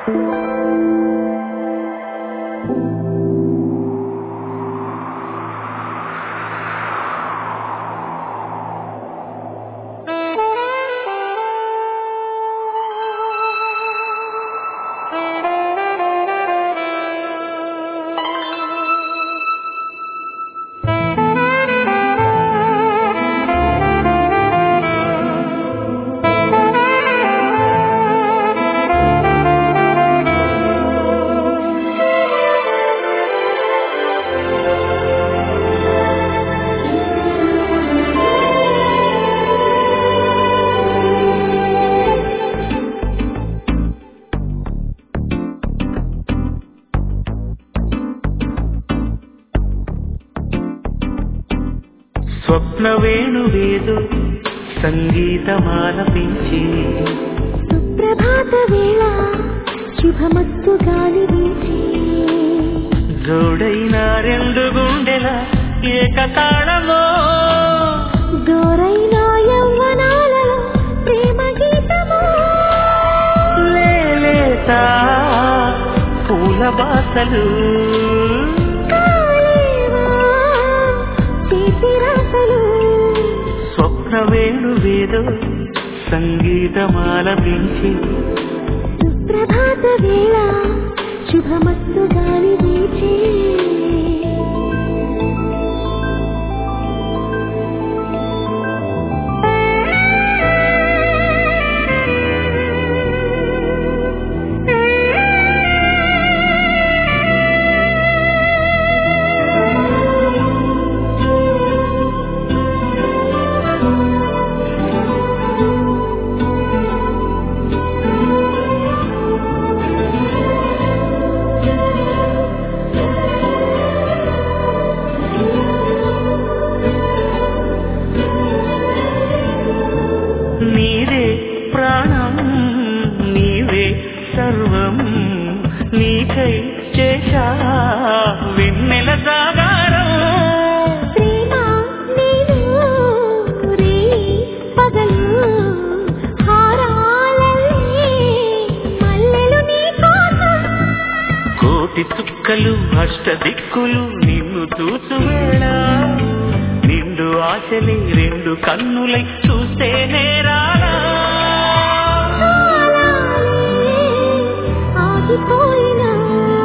స్వప్న వేణువేదు సంగీతమాలపించి సుప్రభాత వేళ శుభమస్తు గాలి వీచి జోడైన రెండు గుండెల ఏకతాళమో దోరైన యవ్వనాలలో ప్రేమ గీతము లేలేత పూల బాసలు కాలేవా తీపి రాతలు స్వప్న వేణువేదో సంగీతమాలపించి సుప్రభాత వేళ శుభమస్తు గాలి వీచి నీవే ప్రాణం నీవే సర్వం నీకై చేశా వెన్నెల జాగారం ప్రేమ నేను రే పగలు హారాలల్లే మల్లెలు నీ కోసం కోటి చుక్కలు అష్ట దిక్కులు నిన్ను చూసువేళ నిండు ఆశలే రెండు కన్నులై చూస్తే నేరాలా కాలాలే ఆగిపోయినా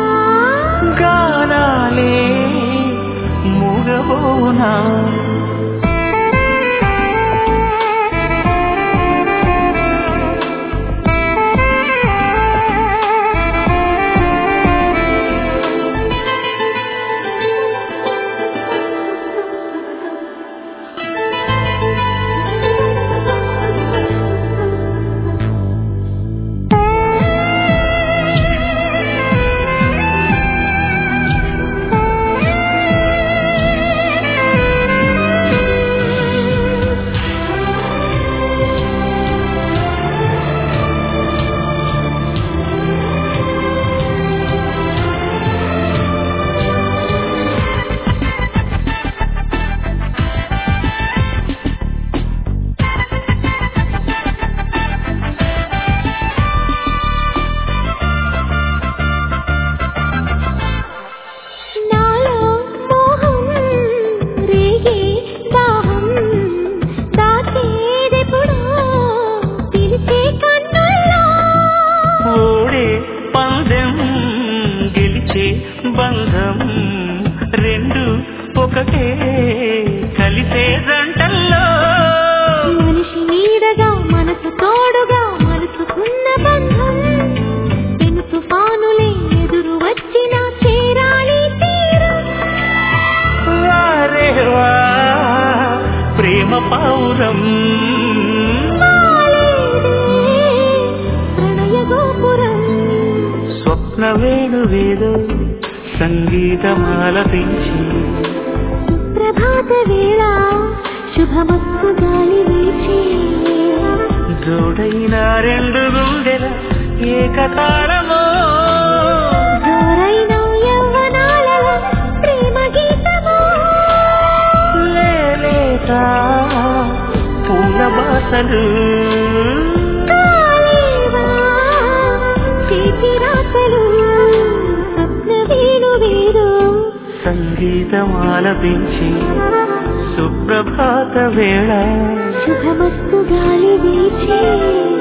గానాలే మూగబోనా నాలో మోహం రేగే దాహం దాచేదెప్పుడో పిలిచే కన్నుల్లో ఓడే పందెం గెలిచే బంధం రెండు ఒకటే కలిసే జంటల్లో మనిషి నీడగా మనసు తోడుగా మలుచుకున్న బంధం పెను తుఫానులే ఎదురు వచ్చినా చేరాలి తీరం వారే వా ప్రేమ పౌరం వాలేదే ప్రణయ గోపురం స్వప్న వేణువేదో సంగీతమాలపించి సుప్రభాత వేళ శుభమస్తు గాలి వీచి జోడైన రెండు గుండెల ఏకతాళమో జోరైన యవ్వనాలలో ప్రేమ గీతము లేలేత పూల బాసలు కాలేవా తీపి రాతలు సంగీతం ఆలపించి సుప్రభాత వేళ శుభమస్తు గాలి వీచే